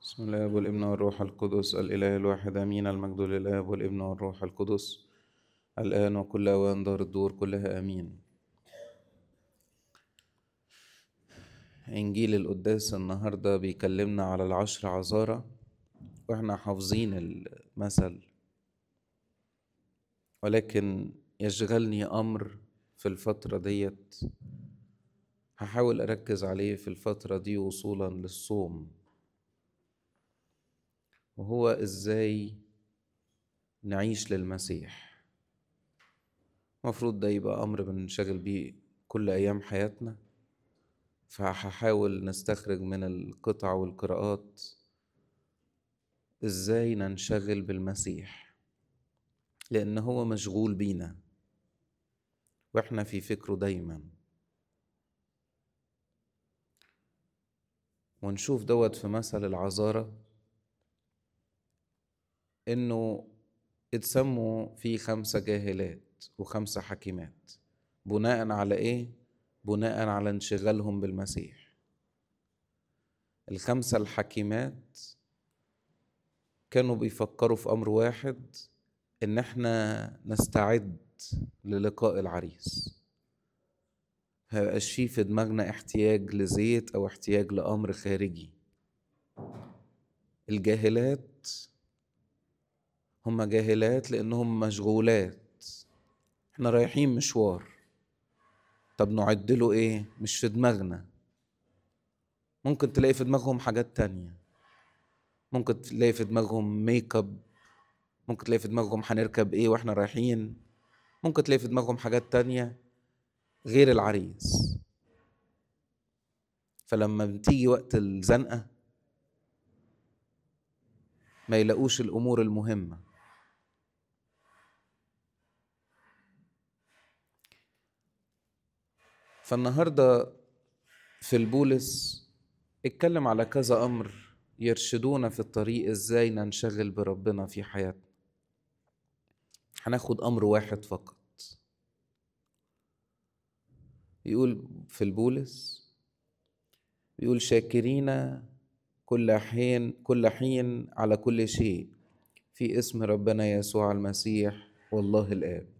بسم الله والابن والروح القدس الإله الواحد آمين المجد لله والابن والروح القدس الآن وكل أوان دار الدور كلها آمين إنجيل القداس النهاردة بيكلمنا على العشر عذارى وإحنا حافظين المثل ولكن يشغلني أمر في الفترة ديت هحاول أركز عليه في الفترة دي وصولا للصوم وهو إزاي نعيش للمسيح المفروض ده يبقى أمر بنشغل بيه كل أيام حياتنا فهحاول نستخرج من القطع والقراءات إزاي ننشغل بالمسيح لأن هو مشغول بينا وإحنا في فكره دايما ونشوف دوت في مثل العذارى إنه اتسموا في خمسة جاهلات وخمسة حكيمات بناء على إيه؟ بناء على انشغالهم بالمسيح الخمسة الحكيمات كانوا بيفكروا في أمر واحد إن إحنا نستعد للقاء العريس ميبقاش فيه في دماغنا احتياج لزيت أو احتياج لأمر خارجي الجاهلات هم جاهلات لأنهم مشغولات احنا رايحين مشوار طب نعد له ايه مش في دماغنا ممكن تلاقي في دماغهم حاجات تانية ممكن تلاقي في دماغهم ميك اب ممكن تلاقي في دماغهم هنركب ايه واحنا رايحين ممكن تلاقي في دماغهم حاجات تانية غير العريس فلما بتيجي وقت الزنقة ما يلاقوش الأمور المهمة فالنهارده في البولس اتكلم على كذا امر يرشدونا في الطريق ازاي ننشغل بربنا في حياتنا هناخد امر واحد فقط يقول في البولس يقول شاكرين كل حين كل حين على كل شيء في اسم ربنا يسوع المسيح والله الآب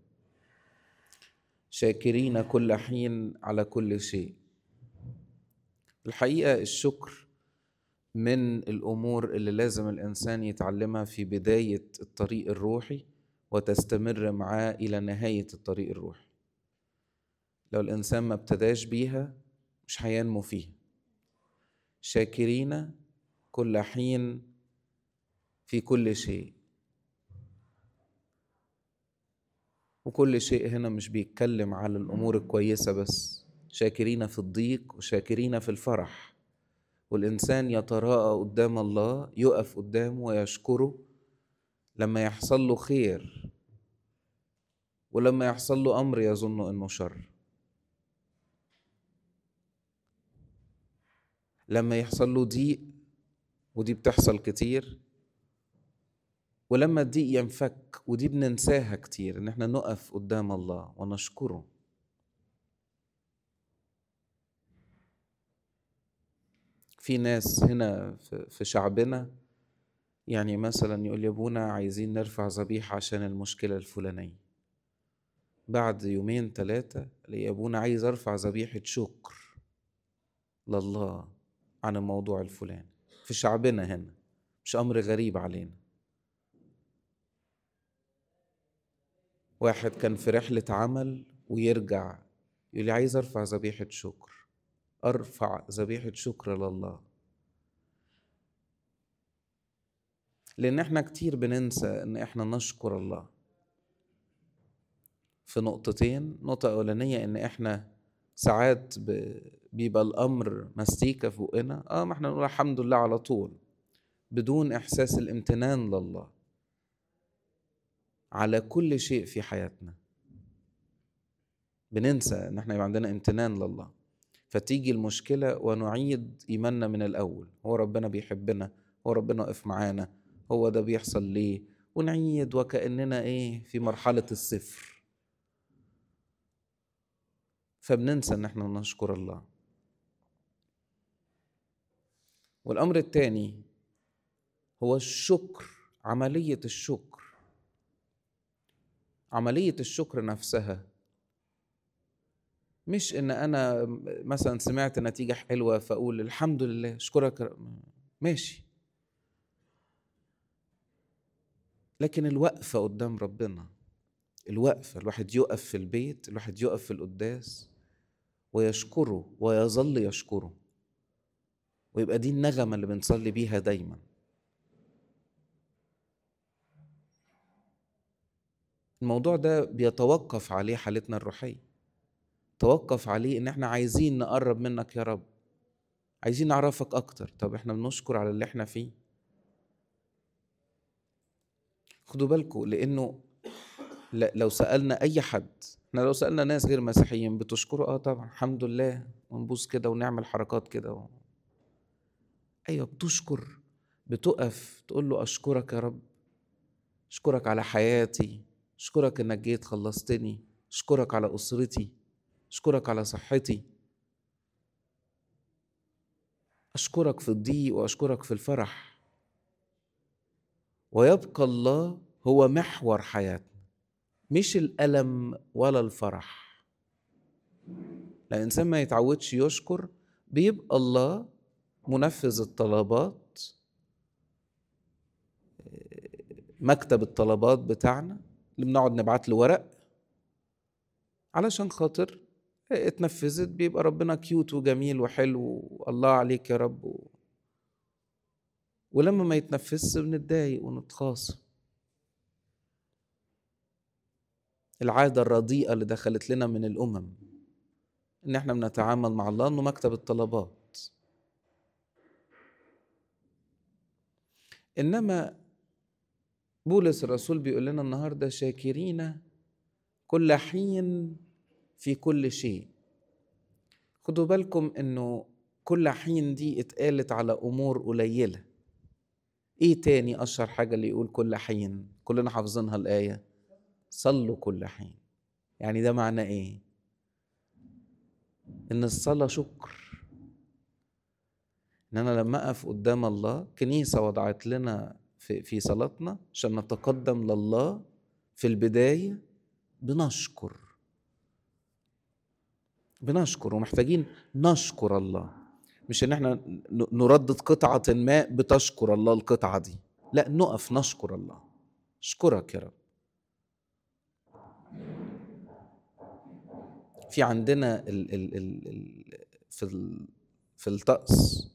شاكرين كل حين على كل شيء الحقيقه الشكر من الامور اللي لازم الانسان يتعلمها في بدايه الطريق الروحي وتستمر معاه الى نهايه الطريق الروحي لو الانسان ما ابتداش بيها مش هينمو فيها شاكرين كل حين في كل شيء وكل شيء هنا مش بيتكلم على الأمور الكويسة بس شاكرين في الضيق وشاكرين في الفرح والإنسان يتراءى قدام الله يقف قدامه ويشكره لما يحصل له خير ولما يحصل له أمر يظن أنه شر لما يحصل له ضيق ودي بتحصل كتير ولما الضيق ينفك ودي بننساها كتير ان احنا نقف قدام الله ونشكره في ناس هنا في شعبنا يعني مثلا يقول يا ابونا عايزين نرفع ذبيحة عشان المشكلة الفلانية بعد يومين ثلاثة يا ابونا عايز ارفع ذبيحة شكر لله عن الموضوع الفلاني في شعبنا هنا مش امر غريب علينا واحد كان في رحلة عمل ويرجع يقول لي عايز ارفع ذبيحة شكر ارفع ذبيحة شكر لله لان احنا كتير بننسى ان احنا نشكر الله في نقطتين نقطة أولانية إن إحنا ساعات بيبقى الأمر مستيكة فوقنا آه ما إحنا نقول الحمد لله على طول بدون إحساس الامتنان لله على كل شيء في حياتنا بننسى ان احنا يبقى عندنا امتنان لله فتيجي المشكلة ونعيد إيماننا من الأول هو ربنا بيحبنا هو ربنا واقف معانا هو ده بيحصل ليه ونعيد وكأننا إيه في مرحلة الصفر فبننسى إن احنا نشكر الله والأمر الثاني هو الشكر عمليه الشكر عمليه الشكر نفسها مش ان انا مثلا سمعت نتيجه حلوه فاقول الحمد لله اشكرك ماشي لكن الوقفه قدام ربنا الوقفه الواحد يقف في البيت الواحد يقف في القداس ويشكره ويظل يشكره ويبقى دي النغمه اللي بنصلي بيها دايما الموضوع ده بيتوقف عليه حالتنا الروحيه توقف عليه ان احنا عايزين نقرب منك يا رب عايزين نعرفك اكتر طب احنا بنشكر على اللي احنا فيه خدوا بالكم لانه لو سالنا اي حد احنا لو سالنا ناس غير مسيحيين بتشكروا اه طبعا الحمد لله ونبوس كده ونعمل حركات كده و... ايوه بتشكر بتقف تقول له اشكرك يا رب اشكرك على حياتي اشكرك انك جيت خلصتني اشكرك على اسرتي اشكرك على صحتي اشكرك في الضيق واشكرك في الفرح ويبقى الله هو محور حياتنا مش الالم ولا الفرح لان الانسان ما يتعودش يشكر بيبقى الله منفذ الطلبات مكتب الطلبات بتاعنا اللي بنقعد نبعت له ورق علشان خاطر اتنفذت بيبقى ربنا كيوت وجميل وحلو الله عليك يا رب ولما ما يتنفذش بنتضايق ونتخاصم العادة الرديئة اللي دخلت لنا من الأمم إن إحنا بنتعامل مع الله إنه مكتب الطلبات إنما بولس الرسول بيقول لنا النهارده شاكرين كل حين في كل شيء خدوا بالكم انه كل حين دي اتقالت على امور قليله ايه تاني اشهر حاجه اللي يقول كل حين كلنا حافظينها الايه صلوا كل حين يعني ده معناه ايه ان الصلاه شكر ان انا لما اقف قدام الله كنيسه وضعت لنا في, في صلاتنا عشان نتقدم لله في البدايه بنشكر بنشكر ومحتاجين نشكر الله مش ان احنا نردد قطعة ما بتشكر الله القطعة دي لا نقف نشكر الله اشكرك يا رب في عندنا ال ال ال ال في ال في الطقس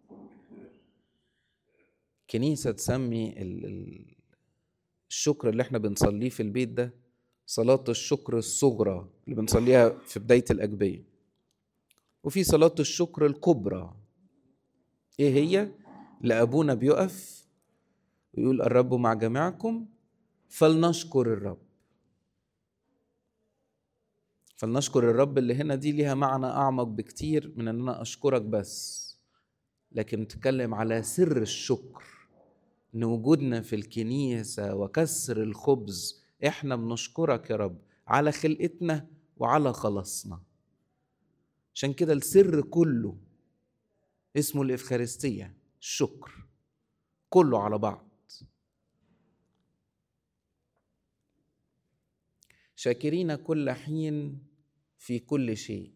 كنيسة تسمي ال ال الشكر اللي احنا بنصليه في البيت ده صلاة الشكر الصغرى اللي بنصليها في بداية الأجبية وفي صلاة الشكر الكبرى إيه هي؟ لأبونا بيقف ويقول الرب مع جميعكم فلنشكر الرب فلنشكر الرب اللي هنا دي ليها معنى أعمق بكتير من أن أنا أشكرك بس لكن بتتكلم على سر الشكر إن وجودنا في الكنيسة وكسر الخبز احنا بنشكرك يا رب على خلقتنا وعلى خلاصنا عشان كده السر كله اسمه الإفخارستية الشكر كله على بعض شاكرين كل حين في كل شيء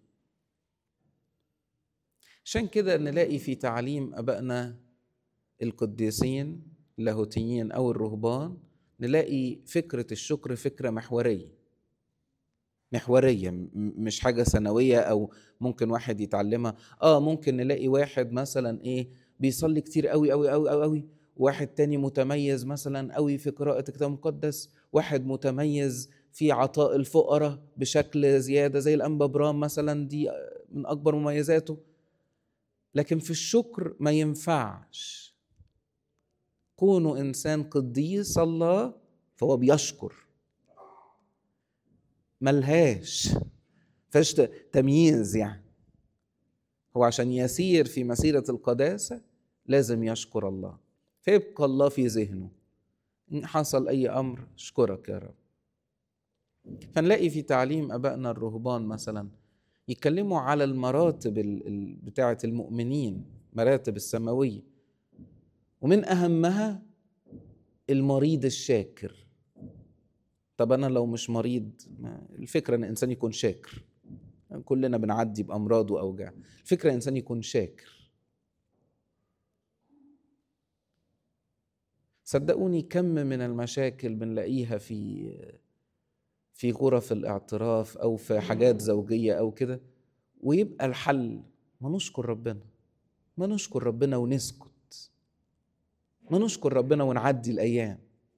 عشان كده نلاقي في تعليم أبائنا القديسين اللاهوتيين أو الرهبان نلاقي فكرة الشكر فكرة محورية محورية مش حاجة سنوية أو ممكن واحد يتعلمها آه ممكن نلاقي واحد مثلا إيه بيصلي كتير قوي قوي قوي قوي, قوي واحد تاني متميز مثلا قوي في قراءة الكتاب المقدس واحد متميز في عطاء الفقراء بشكل زيادة زي الأنبا برام مثلا دي من أكبر مميزاته لكن في الشكر ما ينفعش كونه إنسان قديس الله فهو بيشكر ملهاش فاش تمييز يعني هو عشان يسير في مسيرة القداسة لازم يشكر الله فيبقى الله في ذهنه إن حصل أي أمر اشكرك يا رب فنلاقي في تعليم أبائنا الرهبان مثلا يتكلموا على المراتب بتاعة المؤمنين مراتب السماوية ومن اهمها المريض الشاكر طب انا لو مش مريض الفكره ان الانسان يكون شاكر كلنا بنعدي بامراض واوجاع الفكره الانسان يكون شاكر صدقوني كم من المشاكل بنلاقيها في في غرف الاعتراف او في حاجات زوجيه او كده ويبقى الحل ما نشكر ربنا ما نشكر ربنا ونسكت ما نشكر ربنا ونعدي الايام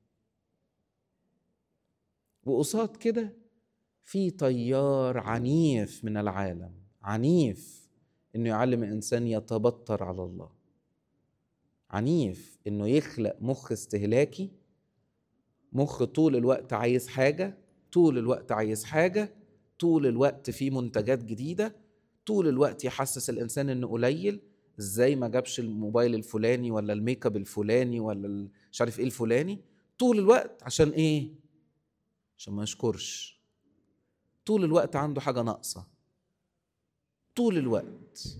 وقصاد كده في تيار عنيف من العالم عنيف انه يعلم الانسان يتبطر على الله عنيف انه يخلق مخ استهلاكي مخ طول الوقت عايز حاجه طول الوقت عايز حاجه طول الوقت في منتجات جديده طول الوقت يحسس الانسان انه قليل ازاي ما جابش الموبايل الفلاني ولا الميك اب الفلاني ولا مش عارف ايه الفلاني طول الوقت عشان ايه عشان ما يشكرش طول الوقت عنده حاجه ناقصه طول الوقت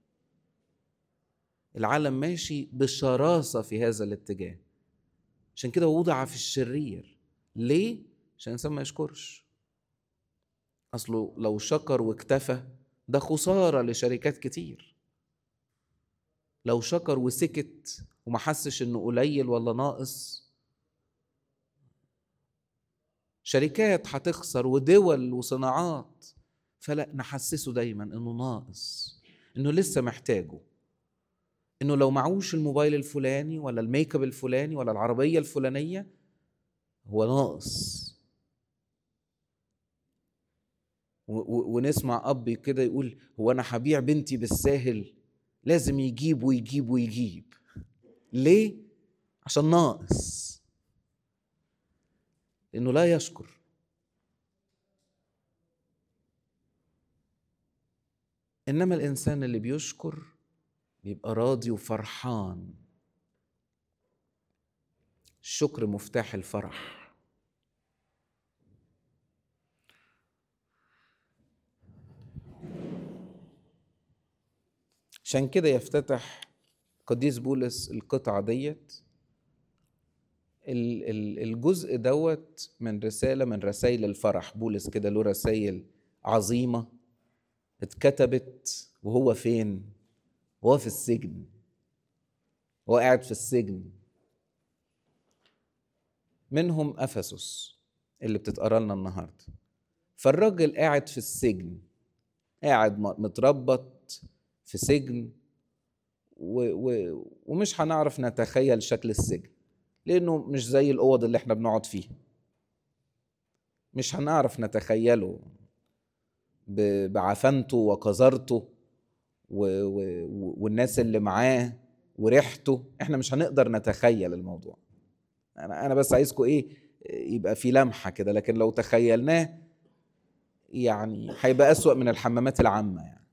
العالم ماشي بشراسه في هذا الاتجاه عشان كده وضع في الشرير ليه عشان الانسان ما يشكرش اصله لو شكر واكتفى ده خساره لشركات كتير لو شكر وسكت وما حسش انه قليل ولا ناقص شركات هتخسر ودول وصناعات فلا نحسسه دايما انه ناقص انه لسه محتاجه انه لو معوش الموبايل الفلاني ولا الميك اب الفلاني ولا العربيه الفلانيه هو ناقص ونسمع اب كده يقول هو انا هبيع بنتي بالساهل لازم يجيب ويجيب ويجيب ليه عشان ناقص لانه لا يشكر انما الانسان اللي بيشكر بيبقى راضي وفرحان الشكر مفتاح الفرح عشان كده يفتتح قديس بولس القطعة ديت الجزء دوت من رسالة من رسائل الفرح بولس كده له رسائل عظيمة اتكتبت وهو فين؟ وهو في السجن هو قاعد في السجن منهم افسس اللي بتتقرا لنا النهارده فالراجل قاعد في السجن قاعد متربط في سجن و و ومش هنعرف نتخيل شكل السجن لانه مش زي الاوض اللي احنا بنقعد فيها مش هنعرف نتخيله بعفنته وقذرته و... و... والناس اللي معاه وريحته احنا مش هنقدر نتخيل الموضوع انا انا بس عايزكم ايه يبقى في لمحه كده لكن لو تخيلناه يعني هيبقى اسوأ من الحمامات العامه يعني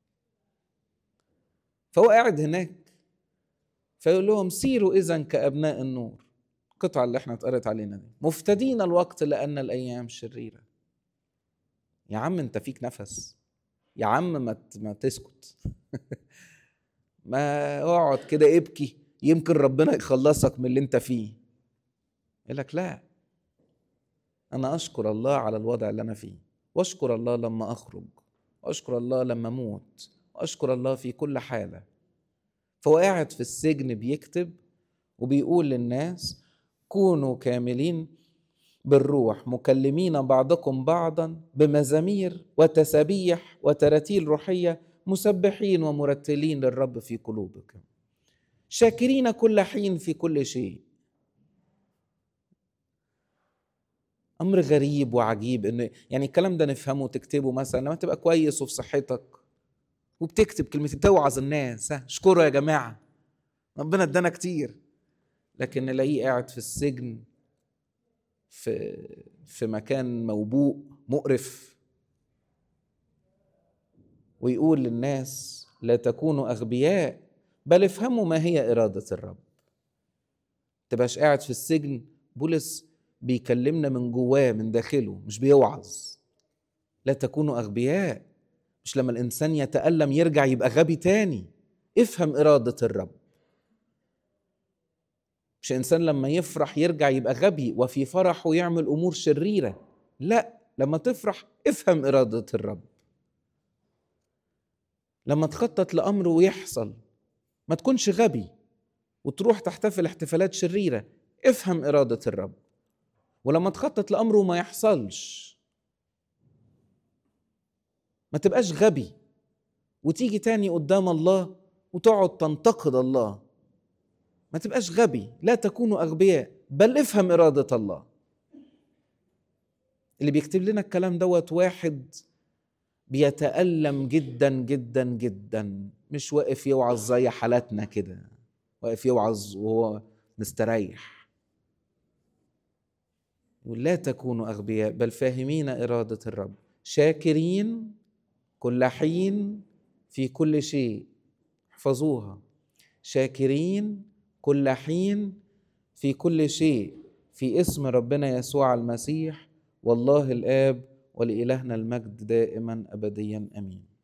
فهو قاعد هناك فيقول لهم سيروا اذا كابناء النور القطعه اللي احنا اتقرت علينا دي مفتدين الوقت لان الايام شريره يا عم انت فيك نفس يا عم ما ما تسكت ما اقعد كده ابكي يمكن ربنا يخلصك من اللي انت فيه يقول لك لا انا اشكر الله على الوضع اللي انا فيه واشكر الله لما اخرج واشكر الله لما اموت واشكر الله في كل حاله فهو قاعد في السجن بيكتب وبيقول للناس كونوا كاملين بالروح مكلمين بعضكم بعضا بمزامير وتسابيح وتراتيل روحيه مسبحين ومرتلين للرب في قلوبكم شاكرين كل حين في كل شيء امر غريب وعجيب انه يعني الكلام ده نفهمه وتكتبه مثلا لما تبقى كويس وفي صحتك وبتكتب كلمتين توعظ الناس اشكروا يا جماعه ربنا ادانا كتير لكن نلاقيه قاعد في السجن في في مكان موبوء مقرف ويقول للناس لا تكونوا اغبياء بل افهموا ما هي اراده الرب تبقاش قاعد في السجن بولس بيكلمنا من جواه من داخله مش بيوعظ لا تكونوا اغبياء مش لما الانسان يتالم يرجع يبقى غبي تاني افهم اراده الرب مش انسان لما يفرح يرجع يبقى غبي وفي فرحه يعمل امور شريره لا لما تفرح افهم اراده الرب لما تخطط لامر ويحصل ما تكونش غبي وتروح تحتفل احتفالات شريره افهم اراده الرب ولما تخطط لامر وما يحصلش ما تبقاش غبي وتيجي تاني قدام الله وتقعد تنتقد الله ما تبقاش غبي لا تكونوا اغبياء بل افهم اراده الله اللي بيكتب لنا الكلام دوت واحد بيتألم جدا جدا جدا مش واقف يوعظ زي حالاتنا كده واقف يوعظ وهو مستريح يقول لا تكونوا أغبياء بل فاهمين إرادة الرب شاكرين كل حين في كل شيء احفظوها شاكرين كل حين في كل شيء في اسم ربنا يسوع المسيح والله الآب ولإلهنا المجد دائما أبديا أمين